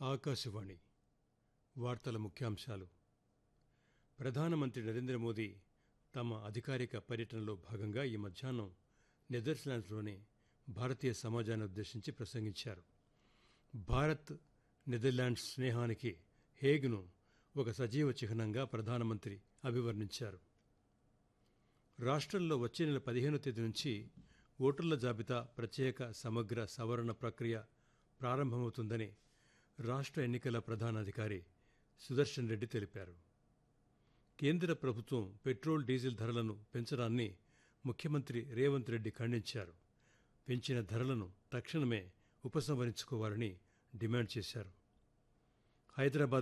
ఆకాశవాణి వార్తల ముఖ్యాంశాలు ప్రధానమంత్రి నరేంద్ర మోదీ తమ అధికారిక పర్యటనలో భాగంగా ఈ మధ్యాహ్నం నెదర్లాండ్స్లోని భారతీయ సమాజాన్ని ఉద్దేశించి ప్రసంగించారు భారత్ నెదర్లాండ్స్ స్నేహానికి హేగ్ను ఒక సజీవ చిహ్నంగా ప్రధానమంత్రి అభివర్ణించారు రాష్ట్రంలో వచ్చే నెల పదిహేనో తేదీ నుంచి ఓటర్ల జాబితా ప్రత్యేక సమగ్ర సవరణ ప్రక్రియ ప్రారంభమవుతుందని రాష్ట్ర ఎన్నికల ప్రధానాధికారి సుదర్శన్ రెడ్డి తెలిపారు కేంద్ర ప్రభుత్వం పెట్రోల్ డీజిల్ ధరలను పెంచడాన్ని ముఖ్యమంత్రి రేవంత్ రెడ్డి ఖండించారు పెంచిన ధరలను తక్షణమే ఉపసంహరించుకోవాలని డిమాండ్ చేశారు హైదరాబాద్